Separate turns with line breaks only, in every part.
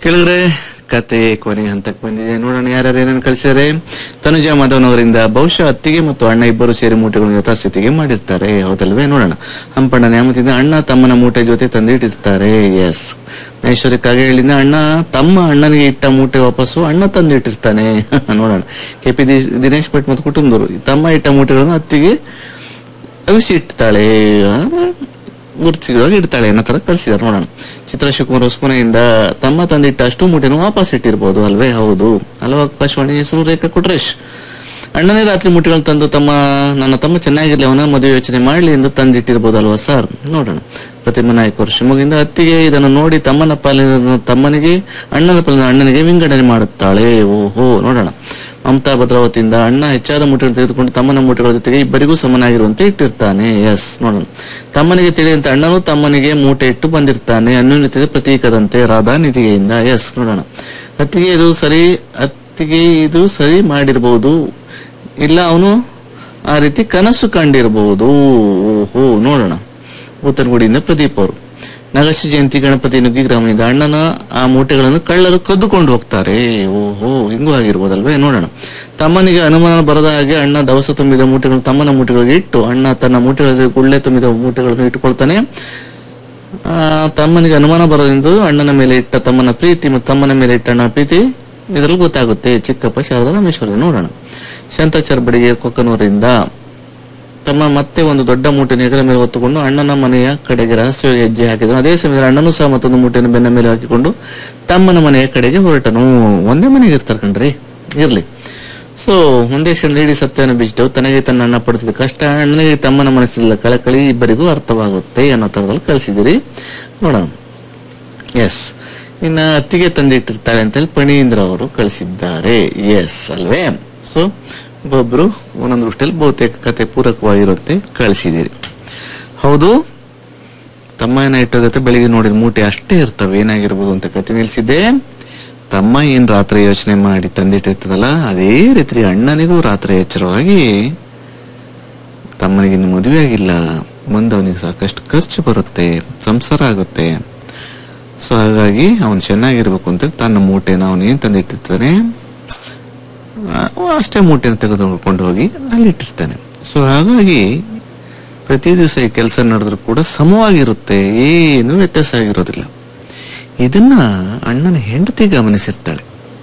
ಕೇಳಿದ್ರೆ ಕತೆ ಕೊನೆ ಹಂತಕ್ಕೆ ಬಂದಿದೆ ನೋಡೋಣ ಯಾರ್ಯಾರು ಏನೇನು ಕಳಿಸಿದರೆ ತನುಜಾ ಮಾಧವನವರಿಂದ ಬಹುಶಃ ಅತ್ತಿಗೆ ಮತ್ತು ಅಣ್ಣ ಇಬ್ಬರು ಸೇರಿ ಮೂಟೆಗಳನ್ನು ಯಥಾಸ್ಥಿತಿಗೆ ಮಾಡಿರ್ತಾರೆ ಹೌದಲ್ವೇ ನೋಡೋಣ ಹಂಪಣ್ಣ ನ್ಯಾಮತಿಯಿಂದ ಅಣ್ಣ ತಮ್ಮನ ಮೂಟೆ ಜೊತೆ ತಂದಿಟ್ಟಿರ್ತಾರೆ ಎಸ್ ಮಹೇಶ್ವರಿ ಕಾಗೇಳಿಂದ ಅಣ್ಣ ತಮ್ಮ ಅಣ್ಣನಿಗೆ ಇಟ್ಟ ಮೂಟೆ ವಾಪಸ್ಸು ಅಣ್ಣ ತಂದಿಟ್ಟಿರ್ತಾನೆ ನೋಡೋಣ ಕೆ ಪಿ ದಿನೇಶ್ ಭಟ್ ಮತ್ತು ಕುಟುಂಬದವರು ತಮ್ಮ ಇಟ್ಟ ಮೂಟೆಗಳನ್ನು ಅತ್ತಿಗೆ ಅವಿಸಿ ಇಡ್ತಾಳೆ ಗುರುತಿಸಿದಾಗ ಇಡ್ತಾಳೆ ಅನ್ನೋ ತರ ಕಳಿಸಿದಾರೆ ನೋಡೋಣ ಚಿತ್ರ ಶಿವಕುಮಾರ್ ಹೊಸಮನೆಯಿಂದ ತಮ್ಮ ತಂದಿಟ್ಟ ಅಷ್ಟು ಮೂಟೆನೂ ವಾಪಸ್ ಇಟ್ಟಿರ್ಬೋದು ಅಲ್ವೇ ಹೌದು ಅಲ್ವಾ ಆಕಾಶವಾಣಿ ಹೆಸರು ರೇಖಾ ಕೊಟ್ರೇಶ್ ಅಣ್ಣನೇ ರಾತ್ರಿ ಮೂಟೆಗಳನ್ನು ತಂದು ತಮ್ಮ ನನ್ನ ತಮ್ಮ ಚೆನ್ನಾಗಿರ್ಲಿ ಅವನ ಮದುವೆ ಯೋಚನೆ ಮಾಡ್ಲಿ ಎಂದು ತಂದಿಟ್ಟಿರ್ಬೋದು ಅಲ್ವಾ ಸರ್ ನೋಡೋಣ ಪ್ರತಿಮಾ ನಾಯಕ್ ಅವರು ಶಿವಮೊಗ್ಗದಿಂದ ಅತ್ತಿಗೆ ಇದನ್ನು ನೋಡಿ ತಮ್ಮನ ಪಾಲಿನ ತಮ್ಮನಿಗೆ ಅಣ್ಣನ ಪಾಲಿನ ಅಣ್ಣನಿಗೆ ವಿಂಗಡಣೆ ಮಾಡುತ್ತಾಳೆ ಓಹೋ ನೋಡೋಣ ಮಮತಾ ಭದ್ರಾವತಿಯಿಂದ ಅಣ್ಣ ಹೆಚ್ಚಾದ ಮೂಟೆಗಳನ್ನು ತೆಗೆದುಕೊಂಡು ತಮ್ಮನ ಮೂಟೆಗಳ ಜೊತೆಗೆ ಇಬ್ಬರಿಗೂ ಸಮನಾಗಿರುವಂತೆ ಇಟ್ಟಿರ್ತಾನೆ ಎಸ್ ನೋಡೋಣ ತಮ್ಮನಿಗೆ ತಿಳಿದಂತೆ ಅಣ್ಣನು ತಮ್ಮನಿಗೆ ಮೂಟೆ ಇಟ್ಟು ಬಂದಿರ್ತಾನೆ ಅನ್ಯೋನ್ಯತೆ ಪ್ರತೀಕದಂತೆ ರಾಧಾ ನಿಧಿಗೆಯಿಂದ ಎಸ್ ನೋಡೋಣ ಅತ್ತಿಗೆ ಇದು ಸರಿ ಅತ್ತಿಗೆ ಇದು ಸರಿ ಮಾಡಿರ್ಬೋದು ಇಲ್ಲ ಅವನು ಆ ರೀತಿ ಕನಸು ಕಂಡಿರಬಹುದು ಓಹೋ ನೋಡೋಣ ಊತನಗುಡಿಯಿಂದ ಪ್ರದೀಪ್ ಅವರು ನಗಶ ಜಯಂತಿ ಗಣಪತಿ ನುಗ್ಗಿ ಗ್ರಾಮದಿಂದ ಅಣ್ಣನ ಆ ಮೂಟೆಗಳನ್ನು ಕಳ್ಳರು ಕದ್ದುಕೊಂಡು ಹೋಗ್ತಾರೆ ಓಹೋ ಹಿಂಗೂ ಆಗಿರ್ಬೋದಲ್ವೇ ನೋಡೋಣ ತಮ್ಮನಿಗೆ ಅನುಮಾನ ಬರದ ಹಾಗೆ ಅಣ್ಣ ದವಸ ತುಂಬಿದ ಮೂಟೆಗಳನ್ನು ತಮ್ಮನ ಮೂಟೆಗಳಿಗೆ ಇಟ್ಟು ಅಣ್ಣ ತನ್ನ ಮೂಟೆಗಳಿಗೆ ಗುಳ್ಳೆ ತುಂಬಿದ ಮೂಟೆಗಳನ್ನು ಇಟ್ಟುಕೊಳ್ತಾನೆ ಆ, ತಮ್ಮನಿಗೆ ಅನುಮಾನ ಬರದೆಂದು ಅಣ್ಣನ ಮೇಲೆ ಇಟ್ಟ ತಮ್ಮನ ಪ್ರೀತಿ ಮತ್ತು ತಮ್ಮನ ಮೇಲೆ ಇಟ್ಟ ಅಣ್ಣ ಪ್ರೀತಿ ಇದರಲ್ಲಿ ಗೊತ್ತಾಗುತ್ತೆ ಚಿಕ್ಕಪ್ಪ ಶಾರದಾ ರಮೇಶ್ವರ ನೋಡೋಣ ಶಾಂತಾಚಾರ್ ಬಡಿಗೆ ಕೊಕ್ಕನೂರಿಂದ ತಮ್ಮ ಮತ್ತೆ ಒಂದು ದೊಡ್ಡ ಮೂಟೆಯನ್ನು ಹೆಗಲ ಮೇಲೆ ಹೊತ್ತುಕೊಂಡು ಅಣ್ಣನ ಮನೆಯ ಕಡೆಗೆ ರಹಸ್ಯವಾಗಿ ಹೆಜ್ಜೆ ಹಾಕಿದನು ಅದೇ ಸಮಯದಲ್ಲಿ ಅಣ್ಣನೂ ಸಹ ಮತ್ತೊಂದು ಮೂಟೆಯನ್ನು ಬೆನ್ನ ಮೇಲೆ ಹಾಕಿಕೊಂಡು ತಮ್ಮನ ಮನೆಯ ಕಡೆಗೆ ಹೊರಟನು ಒಂದೇ ಮನೆಗೆ ಇರ್ತಾರೆ ಕಣ್ರಿ ಇರ್ಲಿ ಸೊ ಒಂದೇ ಕ್ಷಣ ಲೇಡಿ ಸತ್ಯವನ್ನು ಬಿಟ್ಟು ತನಗೆ ತನ್ನ ಅಣ್ಣ ಪಡುತ್ತಿದ್ದ ಕಷ್ಟ ಅಣ್ಣನಿಗೆ ತಮ್ಮನ ಮನಸ್ಸಿಲ್ಲ ಕಳಕಳಿ ಇಬ್ಬರಿಗೂ ಅರ್ಥವಾಗುತ್ತೆ ಅನ್ನೋ ತರದಲ್ಲಿ ಕಳಿಸಿದಿರಿ ನೋಡೋಣ ಎಸ್ ಇನ್ನ ಅತ್ತಿಗೆ ತಂದಿಟ್ಟಿರ್ತಾಳೆ ಅಂತ ಹೇಳಿ ಪಣೀಂದ್ರ ಅವರು ಕಳಿಸಿದ್ದಾರೆ ಎಸ್ ಅಲ್ವೇ ಸೊ ಒಬ್ಬೊಬ್ರು ಒಂದೊಂದು ದೃಷ್ಟಿಯಲ್ಲಿ ಬಹುತೇಕ ಕತೆ ಪೂರಕವಾಗಿರುತ್ತೆ ಕಳಿಸಿದಿರಿ ಹೌದು ತಮ್ಮ ಏನ ಇಟ್ಟೋಗತ್ತೆ ಬೆಳಿಗ್ಗೆ ನೋಡಿದ ಮೂಟೆ ಅಷ್ಟೇ ಇರ್ತವೆ ಏನಾಗಿರ್ಬೋದು ಅಂತ ಕತೆ ನಿಲ್ಸಿದ್ದೆ ತಮ್ಮ ಏನ್ ರಾತ್ರಿ ಯೋಚನೆ ಮಾಡಿ ತಂದಿಟ್ಟಿರ್ತದಲ್ಲ ಅದೇ ರೀತಿ ಅಣ್ಣನಿಗೂ ರಾತ್ರಿ ಎಚ್ಚರವಾಗಿ ತಮ್ಮನಿಗೆ ಇನ್ನು ಮದುವೆ ಆಗಿಲ್ಲ ಮುಂದೆ ಅವನಿಗೆ ಸಾಕಷ್ಟು ಖರ್ಚು ಬರುತ್ತೆ ಸಂಸಾರ ಆಗುತ್ತೆ ಸೊ ಹಾಗಾಗಿ ಅವನು ಚೆನ್ನಾಗಿರ್ಬೇಕು ಅಂತ ತನ್ನ ಮೂಟೆನ ಅವನು ಏನ್ ತಂದಿಟ್ಟಿರ್ತಾನೆ ಆ, ಅಷ್ಟೇ ಮೂಟೆನ ತೆಗೆದುಕೊಂಡು ಹೋಗಿ ಅಲ್ಲಿ ಇಟ್ಟಿರ್ತಾನೆ ಸೊ ಹಾಗಾಗಿ ಪ್ರತಿ ದಿವಸ ಈ ಕೆಲಸ ನಡೆದ್ರು ಕೂಡ ಸಮವಾಗಿರುತ್ತೆ ಏನು ವ್ಯತ್ಯಾಸ ಆಗಿರೋದಿಲ್ಲ ಇದನ್ನ ಅಣ್ಣನ ಹೆಂಡತಿ ಗಮನಿಸಿರ್ತಾಳೆ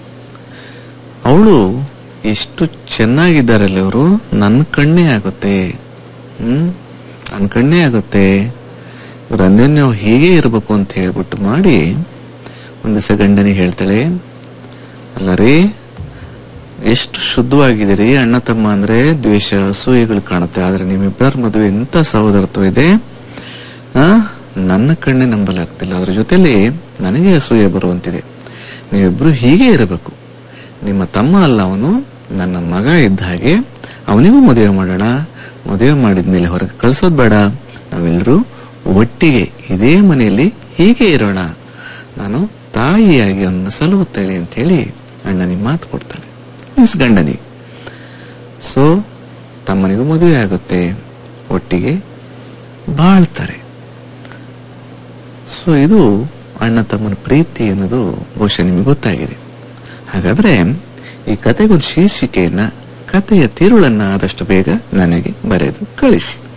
ಅವಳು ಎಷ್ಟು ಚೆನ್ನಾಗಿದ್ದಾರಲ್ಲ ಅವರು ನನ್ನ ಕಣ್ಣೇ ಆಗುತ್ತೆ ಹ್ಮ್ ನನ್ನ ಕಣ್ಣೇ ಆಗುತ್ತೆ ಇವ್ರ ಅನ್ಯೋನ್ಯ ಹೀಗೆ ಇರಬೇಕು ಅಂತ ಹೇಳ್ಬಿಟ್ಟು ಮಾಡಿ ಒಂದು ದಿವಸ ಗಂಡನಿಗೆ ಹೇಳ್ತಾಳೆ ಅಲ್ಲ ರೀ ಎಷ್ಟು ಶುದ್ಧವಾಗಿದ್ದೀರಿ ಅಣ್ಣ ತಮ್ಮ ಅಂದ್ರೆ ದ್ವೇಷ ಅಸೂಯೆಗಳು ಕಾಣುತ್ತೆ ಆದ್ರೆ ನಿಮ್ಮಿಬ್ಬರ ಮದುವೆ ಎಂತ ಸಹೋದರತ್ವ ಇದೆ ಆ ನನ್ನ ಕಣ್ಣೆ ನಂಬಲಾಗ್ತಿಲ್ಲ ಅದ್ರ ಜೊತೆಲಿ ನನಗೆ ಅಸೂಯೆ ಬರುವಂತಿದೆ ನೀವಿಬ್ರು ಹೀಗೆ ಇರಬೇಕು ನಿಮ್ಮ ತಮ್ಮ ಅಲ್ಲ ಅವನು ನನ್ನ ಮಗ ಇದ್ದ ಹಾಗೆ ಅವನಿಗೂ ಮದುವೆ ಮಾಡೋಣ ಮದುವೆ ಮಾಡಿದ್ಮೇಲೆ ಹೊರಗೆ ಕಳ್ಸೋದ್ ಬೇಡ ನಾವೆಲ್ಲರೂ ಒಟ್ಟಿಗೆ ಇದೇ ಮನೆಯಲ್ಲಿ ಹೀಗೆ ಇರೋಣ ನಾನು ತಾಯಿಯಾಗಿ ಅವನ್ನ ಸಲಹುತ್ತೇಳೆ ಅಂತ ಹೇಳಿ ಅಣ್ಣನಿಗೆ ಮಾತು ಕೊಡ್ತಾಳೆ ಮೀನ್ಸ್ ಗಂಡನಿಗೆ ಸೊ ತಮ್ಮನಿಗೂ ಮದುವೆ ಆಗುತ್ತೆ ಒಟ್ಟಿಗೆ ಬಾಳ್ತಾರೆ ಸೊ ಇದು ಅಣ್ಣ ತಮ್ಮನ ಪ್ರೀತಿ ಅನ್ನೋದು ಬಹುಶಃ ನಿಮಗೆ ಗೊತ್ತಾಗಿದೆ ಹಾಗಾದ್ರೆ ಈ ಕತೆಗೊಂದು ಶೀರ್ಷಿಕೆಯನ್ನ ಕಥೆಯ ತಿರುಳನ್ನ ಆದಷ್ಟು ಬೇಗ ನನಗೆ ಬರೆದು ಕಳಿಸಿ